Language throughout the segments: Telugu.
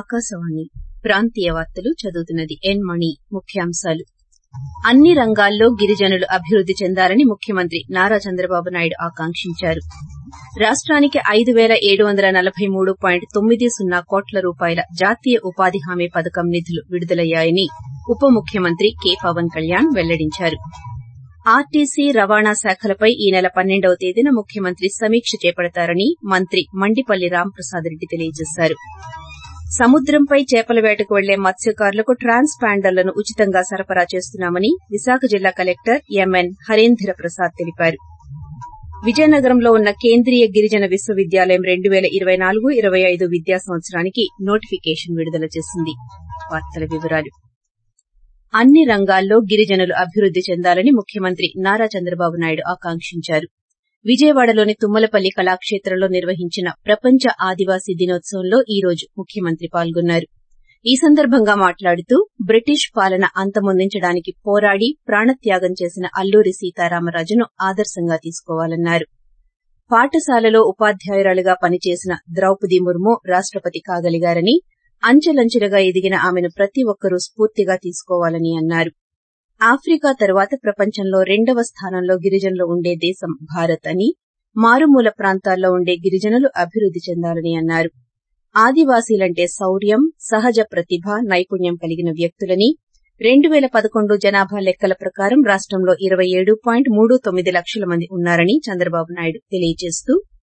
ఆకాశవాణి ప్రాంతీయ వార్తలు చదువుతున్నది ఎన్ మణి ముఖ్యాంశాలు అన్ని రంగాల్లో గిరిజనులు అభివృద్ది చెందాలని ముఖ్యమంత్రి నారా చంద్రబాబు నాయుడు ఆకాంక్షించారు రాష్టానికి ఐదు పేల ఏడు వందల నలబై మూడు పాయింట్ తొమ్మిది సున్నా కోట్ల రూపాయల జాతీయ ఉపాధి హామీ పథకం నిధులు విడుదలయ్యాయని ఉప ముఖ్యమంత్రి కె పవన్ కళ్యాణ్ వెల్లడించారు ఆర్టీసీ రవాణా శాఖలపై ఈ నెల పన్నెండవ తేదీన ముఖ్యమంత్రి సమీక్ష చేపడతారని మంత్రి మండిపల్లి రాంప్రసాద్ రెడ్డి తెలియజేశారు సముద్రంపై చేపల వేటకు వెళ్లే మత్స్యకారులకు ట్రాన్స్ ప్యాండర్లను ఉచితంగా సరఫరా చేస్తున్నామని విశాఖ జిల్లా కలెక్టర్ ఎంఎన్ హరేంద్ర ప్రసాద్ తెలిపారు విజయనగరంలో ఉన్న కేంద్రీయ గిరిజన విశ్వవిద్యాలయం రెండు పేల ఇరవై నాలుగు ఇరవై ఐదు విద్యా సంవత్సరానికి నోటిఫికేషన్ విడుదల చేసింది అన్ని రంగాల్లో గిరిజనులు అభివృద్ది చెందాలని ముఖ్యమంత్రి నారా చంద్రబాబు నాయుడు ఆకాంక్షించారు విజయవాడలోని తుమ్మలపల్లి కళాక్షేత్రంలో నిర్వహించిన ప్రపంచ ఆదివాసీ దినోత్సవంలో ఈ రోజు ముఖ్యమంత్రి పాల్గొన్నారు ఈ సందర్భంగా మాట్లాడుతూ బ్రిటిష్ పాలన అంతమొందించడానికి పోరాడి ప్రాణత్యాగం చేసిన అల్లూరి సీతారామరాజును ఆదర్శంగా తీసుకోవాలన్నారు పాఠశాలలో ఉపాధ్యాయురాలుగా పనిచేసిన ద్రౌపది ముర్ము రాష్టపతి కాగలిగారని అంచెలంచెలుగా ఎదిగిన ఆమెను ప్రతి ఒక్కరూ స్పూర్తిగా తీసుకోవాలని అన్నారు ఆఫ్రికా తరువాత ప్రపంచంలో రెండవ స్థానంలో గిరిజనులు ఉండే దేశం భారత్ అని మారుమూల ప్రాంతాల్లో ఉండే గిరిజనులు అభివృద్ది చెందాలని అన్నారు ఆదివాసీలంటే శౌర్యం సహజ ప్రతిభ నైపుణ్యం కలిగిన వ్యక్తులని రెండు పేల పదకొండు జనాభా లెక్కల ప్రకారం రాష్టంలో ఇరవై ఏడు పాయింట్ మూడు తొమ్మిది లక్షల మంది ఉన్నారని చంద్రబాబు నాయుడు తెలియజేస్తూ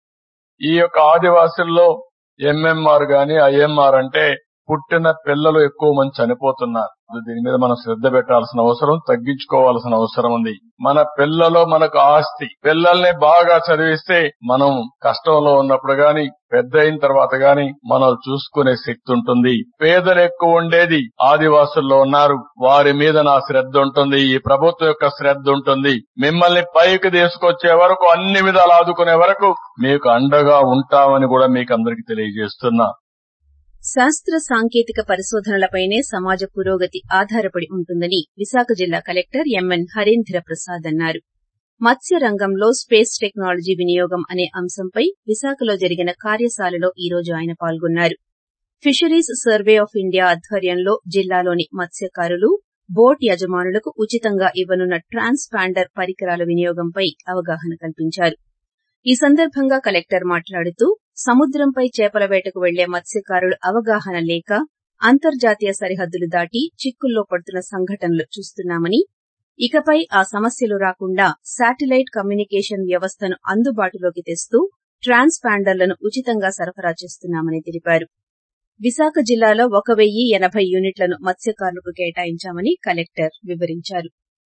ఈ యొక్క ఆదివాసుల్లో ఎంఎంఆర్ గాని ఐఎంఆర్ అంటే పుట్టిన పిల్లలు ఎక్కువ మంది చనిపోతున్నారు దీని మీద మనం శ్రద్ధ పెట్టాల్సిన అవసరం తగ్గించుకోవాల్సిన అవసరం ఉంది మన పిల్లలు మనకు ఆస్తి పిల్లల్ని బాగా చదివిస్తే మనం కష్టంలో ఉన్నప్పుడు గాని పెద్ద అయిన తర్వాత గాని మనం చూసుకునే శక్తి ఉంటుంది పేదలు ఎక్కువ ఉండేది ఆదివాసుల్లో ఉన్నారు వారి మీద నా శ్రద్ధ ఉంటుంది ఈ ప్రభుత్వం యొక్క శ్రద్ధ ఉంటుంది మిమ్మల్ని పైకి తీసుకొచ్చే వరకు అన్ని విధాలు ఆదుకునే వరకు మీకు అండగా ఉంటామని కూడా మీకు అందరికి తెలియజేస్తున్నా శాస్త్ర సాంకేతిక పరిశోధనలపైనే సమాజ పురోగతి ఆధారపడి ఉంటుందని విశాఖ జిల్లా కలెక్టర్ ఎంఎన్ హరేంద్ర ప్రసాద్ అన్నారు మత్స్య రంగంలో స్పేస్ టెక్నాలజీ వినియోగం అనే అంశంపై విశాఖలో జరిగిన కార్యశాలలో ఈ రోజు ఆయన పాల్గొన్నారు ఫిషరీస్ సర్వే ఆఫ్ ఇండియా ఆధ్వర్యంలో జిల్లాలోని మత్స్యకారులు బోట్ యజమానులకు ఉచితంగా ఇవ్వనున్న ట్రాన్స్ పాండర్ పరికరాల వినియోగంపై అవగాహన కల్పించారు ఈ సందర్భంగా కలెక్టర్ మాట్లాడుతూ సముద్రంపై చేపల వేటకు వెళ్లే మత్స్యకారులు అవగాహన లేక అంతర్జాతీయ సరిహద్దులు దాటి చిక్కుల్లో పడుతున్న సంఘటనలు చూస్తున్నామని ఇకపై ఆ సమస్యలు రాకుండా శాటిలైట్ కమ్యూనికేషన్ వ్యవస్థను అందుబాటులోకి తెస్తూ ట్రాన్స్ పాండర్లను ఉచితంగా సరఫరా చేస్తున్నామని తెలిపారు విశాఖ జిల్లాలో ఒక వెయ్యి ఎనబై యూనిట్లను మత్స్యకారులకు కేటాయించామని కలెక్టర్ వివరించారు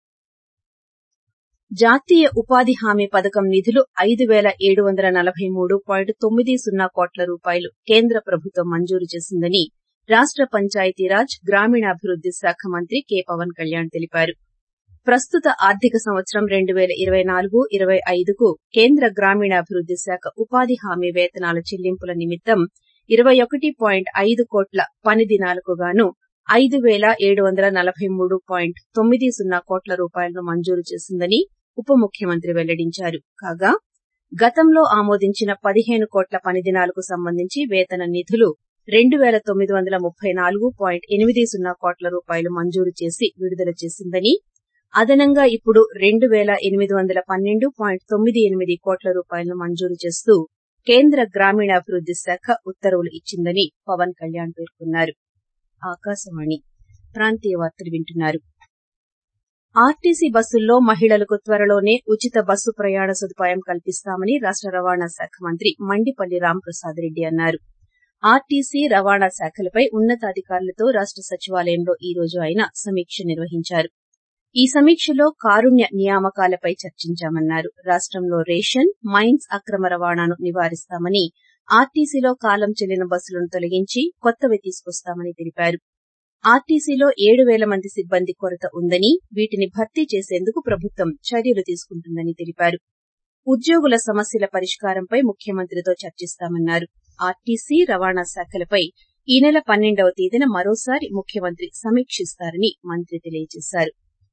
జాతీయ ఉపాధి హామీ పథకం నిధులు ఐదు పేల ఏడు వందల నలబై మూడు పాయింట్ తొమ్మిది సున్నా కోట్ల రూపాయలు కేంద్ర ప్రభుత్వం మంజూరు చేసిందని రాష్ట పంచాయతీరాజ్ గ్రామీణాభివృద్ది శాఖ మంత్రి కె పవన్ కళ్యాణ్ తెలిపారు ప్రస్తుత ఆర్థిక సంవత్సరం రెండు పేల ఇరవై నాలుగు ఇరవై ఐదుకు కేంద్ర గ్రామీణాభివృద్ది శాఖ ఉపాధి హామీ వేతనాల చెల్లింపుల నిమిత్తం ఇరవై ఒకటి పాయింట్ ఐదు కోట్ల పని దినాలకు గాను ఐదు పేల ఏడు వందల నలబై మూడు పాయింట్ తొమ్మిది సున్నా కోట్ల రూపాయలను మంజూరు చేసిందని ఉప ముఖ్యమంత్రి వెల్లడించారు కాగా గతంలో ఆమోదించిన పదిహేను కోట్ల పని దినాలకు సంబంధించి వేతన నిధులు రెండు పేల తొమ్మిది వందల ముప్పై నాలుగు పాయింట్ ఎనిమిది సున్నా కోట్ల రూపాయలు మంజూరు చేసి విడుదల చేసిందని అదనంగా ఇప్పుడు రెండు పేల ఎనిమిది వందల పన్నెండు పాయింట్ తొమ్మిది ఎనిమిది కోట్ల రూపాయలను మంజూరు చేస్తూ కేంద్ర గ్రామీణాభివృద్ది శాఖ ఉత్తర్వులు ఇచ్చిందని పవన్ కళ్యాణ్ పేర్కొన్నారు ఆకాశవాణి ప్రాంతీయ వార్తలు వింటున్నారు ఆర్టీసీ బస్సుల్లో మహిళలకు త్వరలోనే ఉచిత బస్సు ప్రయాణ సదుపాయం కల్పిస్తామని రాష్ట రవాణా శాఖ మంత్రి మండిపల్లి రాంప్రసాద్ రెడ్డి అన్నారు ఆర్టీసీ రవాణా శాఖలపై ఉన్నతాధికారులతో రాష్ట సచివాలయంలో ఈ రోజు ఆయన సమీక్ష నిర్వహించారు ఈ సమీక్షలో కారుణ్య నియామకాలపై చర్చించామన్నారు రాష్టంలో రేషన్ మైన్స్ అక్రమ రవాణాను నివారిస్తామని ఆర్టీసీలో కాలం చెల్లిన బస్సులను తొలగించి కొత్తవి తీసుకొస్తామని తెలిపారు ఆర్టీసీలో ఏడు పేల మంది సిబ్బంది కొరత ఉందని వీటిని భర్తీ చేసేందుకు ప్రభుత్వం చర్యలు తీసుకుంటుందని తెలిపారు ఉద్యోగుల సమస్యల పరిష్కారంపై ముఖ్యమంత్రితో చర్చిస్తామన్నారు ఆర్టీసీ రవాణా శాఖలపై ఈ నెల పన్నెండవ తేదీన మరోసారి ముఖ్యమంత్రి సమీక్షిస్తారని మంత్రి తెలియజేశారు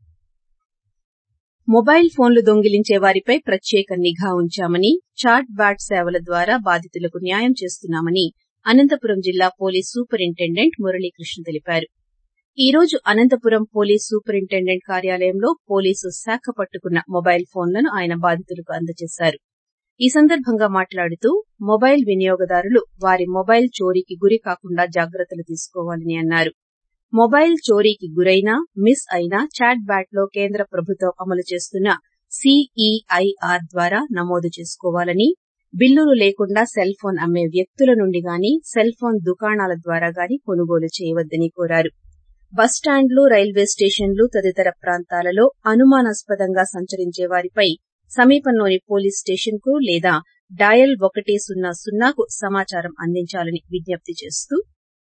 మొబైల్ ఫోన్లు దొంగిలించే వారిపై ప్రత్యేక నిఘా ఉంచామని చాట్ బాట్ సేవల ద్వారా బాధితులకు న్యాయం చేస్తున్నామని అనంతపురం జిల్లా పోలీస్ సూపరింటెండెంట్ మురళీకృష్ణ తెలిపారు ఈ రోజు అనంతపురం పోలీస్ సూపరింటెండెంట్ కార్యాలయంలో పోలీసు శాఖ పట్టుకున్న మొబైల్ ఫోన్లను ఆయన బాధితులకు అందజేశారు ఈ సందర్భంగా మాట్లాడుతూ మొబైల్ వినియోగదారులు వారి మొబైల్ చోరీకి గురి కాకుండా జాగ్రత్తలు తీసుకోవాలని అన్నారు మొబైల్ చోరీకి గురైనా మిస్ అయినా చాట్ బ్యాట్ లో కేంద్ర ప్రభుత్వం అమలు చేస్తున్న సీఈఐఆర్ ద్వారా నమోదు చేసుకోవాలని బిల్లులు లేకుండా సెల్ ఫోన్ అమ్మే వ్యక్తుల నుండి గాని సెల్ ఫోన్ దుకాణాల ద్వారా గాని కొనుగోలు చేయవద్దని కోరారు బస్టాండ్లు రైల్వే స్టేషన్లు తదితర ప్రాంతాలలో అనుమానాస్పదంగా సంచరించే వారిపై సమీపంలోని పోలీస్ స్టేషన్ కు లేదా డయల్ ఒకటి సున్నా సున్నాకు సమాచారం అందించాలని విజ్ఞప్తి చేస్తూ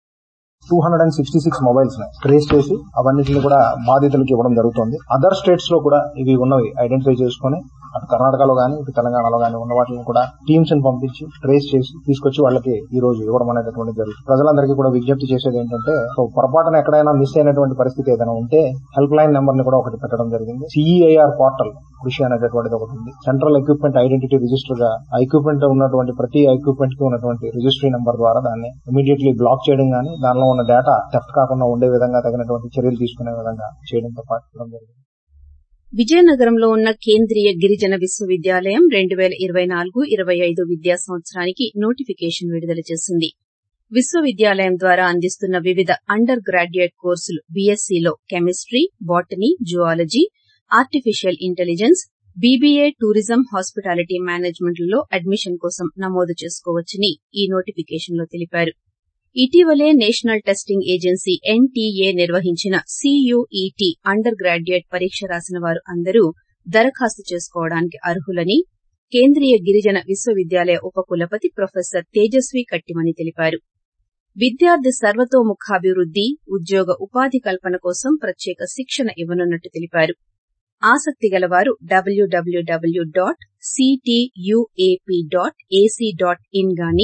two hundred and sixty six mobiles trace చేసి అవన్నిటిని కూడా బాధితులకు ఇవ్వడం జరుగుతుంది అదర్ స్టేట్స్ లో కూడా ఇవి ఉన్నవి ఐడెంటిఫై చేసుకుని అటు కర్ణాటకలో గానీ ఇటు తెలంగాణలో గానీ ఉన్న వాటిని కూడా టీమ్స్ ని పంపించి ట్రేస్ చేసి తీసుకొచ్చి వాళ్ళకి ఈ రోజు ఇవ్వడం అనేటటువంటి జరుగుతుంది ప్రజలందరికీ కూడా విజ్ఞప్తి చేసేది ఏంటంటే సో పొరపాటున ఎక్కడైనా మిస్ అయినటువంటి పరిస్థితి ఏదైనా ఉంటే హెల్ప్ లైన్ నెంబర్ ని కూడా ఒకటి పెట్టడం జరిగింది సిఈఐఆర్ పోర్టల్ కృషి అనేటటువంటిది ఒకటి ఉంది సెంట్రల్ ఎక్విప్మెంట్ ఐడెంటిటీ రిజిస్టర్ గా ఎక్విప్మెంట్ ఉన్నటువంటి ప్రతి ఎక్విప్మెంట్ కి ఉన్నటువంటి రిజిస్ట్రీ నెంబర్ ద్వారా దాన్ని ఇమీడియట్లీ బ్లాక్ చేయడం గానీ దానిలో ఉన్న డేటా టెఫ్ట్ కాకుండా ఉండే విధంగా తగినటువంటి చర్యలు తీసుకునే విధంగా చేయడంతో పాటు జరిగింది విజయనగరంలో ఉన్న కేంద్రీయ గిరిజన విశ్వవిద్యాలయం రెండు పేల ఇరవై నాలుగు ఇరవై ఐదు విద్యా సంవత్సరానికి నోటిఫికేషన్ విడుదల చేసింది విశ్వవిద్యాలయం ద్వారా అందిస్తున్న వివిధ అండర్ గ్రాడ్యుయేట్ కోర్సులు బీఎస్సీలో chemistry botany zoology artificial intelligence BBA tourism hospitality management లలో అడ్మిషన్ కోసం నమోదు చేసుకోవచ్చని ఈ నోటిఫికేషన్లో తెలిపారు ఇటీవలే నేషనల్ టెస్టింగ్ ఏజెన్సీ ఎన్టీఏ నిర్వహించిన సీయూఈటీ అండర్ గ్రాడ్యుయేట్ పరీక్ష రాసిన వారు అందరూ దరఖాస్తు చేసుకోవడానికి అర్హులని కేంద్రీయ గిరిజన విశ్వవిద్యాలయ ఉపకులపతి ప్రొఫెసర్ తేజస్వి కట్టిమని తెలిపారు విద్యార్థి సర్వతోముఖాభివృద్ది ఉద్యోగ ఉపాధి కల్పన కోసం ప్రత్యేక శిక్షణ ఇవ్వనున్నట్టు తెలిపారు ఆసక్తి గలవారు W W W dot CTUAP dot AC dot in గాని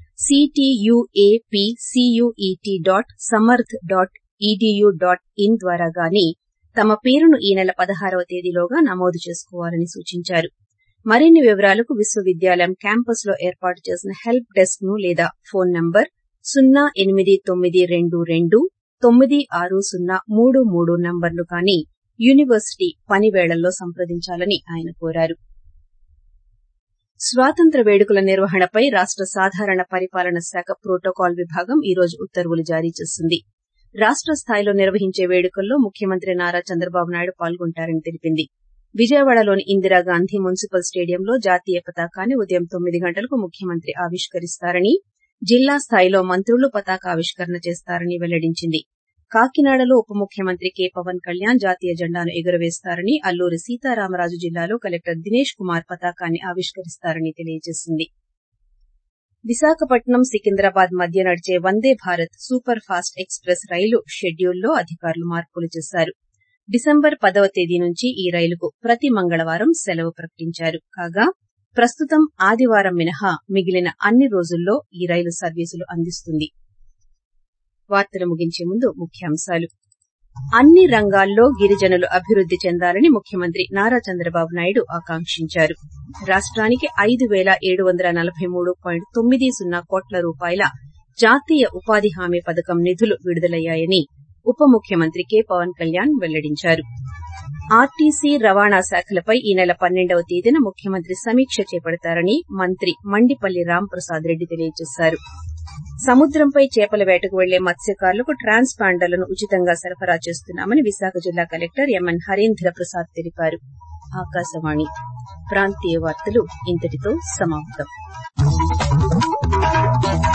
CTUAP CUET dot Samarth dot EDU dot in ద్వారా గాని తమ పేరును ఈ నెల పదహారవ తేదీలోగా నమోదు చేసుకోవాలని సూచించారు మరిన్ని వివరాలకు విశ్వవిద్యాలయం క్యాంపస్ లో ఏర్పాటు చేసిన హెల్ప్ డెస్క్ ను లేదా ఫోన్ నంబర్ సున్నా ఎనిమిది తొమ్మిది రెండు రెండు తొమ్మిది ఆరు సున్నా మూడు మూడు నంబర్లు కానీ యూనివర్సిటీ పని వేళల్లో సంప్రదించాలని ఆయన కోరారు స్వాతంత్ర వేడుకల నిర్వహణపై రాష్ట సాధారణ పరిపాలన శాఖ ప్రోటోకాల్ విభాగం ఈ రోజు ఉత్తర్వులు జారీ చేసింది రాష్ట స్థాయిలో నిర్వహించే వేడుకల్లో ముఖ్యమంత్రి నారా చంద్రబాబు నాయుడు పాల్గొంటారని తెలిపింది విజయవాడలోని ఇందిరాగాంధీ మున్సిపల్ స్టేడియంలో జాతీయ పతాకాన్ని ఉదయం తొమ్మిది గంటలకు ముఖ్యమంత్రి ఆవిష్కరిస్తారని జిల్లా స్థాయిలో మంత్రులు పతాకావిష్కరణ చేస్తారని వెల్లడించింది కాకినాడలో ఉప ముఖ్యమంత్రి కె పవన్ కళ్యాణ్ జాతీయ జెండాను ఎగురవేస్తారని అల్లూరి సీతారామరాజు జిల్లాలో కలెక్టర్ దినేష్ కుమార్ పతాకాన్ని ఆవిష్కరిస్తారని తెలియజేసింది విశాఖపట్నం సికింద్రాబాద్ మధ్య నడిచే Vande Bharat super fast express రైలు షెడ్యూల్లో అధికారులు మార్పులు చేశారు డిసెంబర్ పదవ తేదీ నుంచి ఈ రైలుకు ప్రతి మంగళవారం సెలవు ప్రకటించారు కాగా ప్రస్తుతం ఆదివారం మినహా మిగిలిన అన్ని రోజుల్లో ఈ రైలు సర్వీసులు అందిస్తుంది వార్తలు ముగించే ముందు ముఖ్యాంశాలు అన్ని రంగాల్లో గిరిజనులు అభివృద్ది చెందాలని ముఖ్యమంత్రి నారా చంద్రబాబు నాయుడు ఆకాంక్షించారు రాష్ట్రానికి ఐదు పేల ఏడు వందల నలభై మూడు పాయింట్ తొమ్మిది సున్నా కోట్ల రూపాయల జాతీయ ఉపాధి హామీ పథకం నిధులు విడుదలయ్యాయని ఉప ముఖ్యమంత్రి కె పవన్ కళ్యాణ్ వెల్లడించారు ఆర్టీసీ రవాణా శాఖలపై ఈ నెల పన్నెండవ తేదీన ముఖ్యమంత్రి సమీక్ష చేపడతారని మంత్రి మండిపల్లి రాంప్రసాద్ రెడ్డి తెలియజేశారు సముద్రంపై చేపల వేటకు వెళ్లే మత్స్యకారులకు ట్రాన్స్ పాండర్లను ఉచితంగా సరఫరా చేస్తున్నామని విశాఖ జిల్లా కలెక్టర్ ఎంఎన్ హరీంద్ర ప్రసాద్ తెలిపారు ఆకాశవాణి ప్రాంతీయ వార్తలు ఇంతటితో సమాప్తం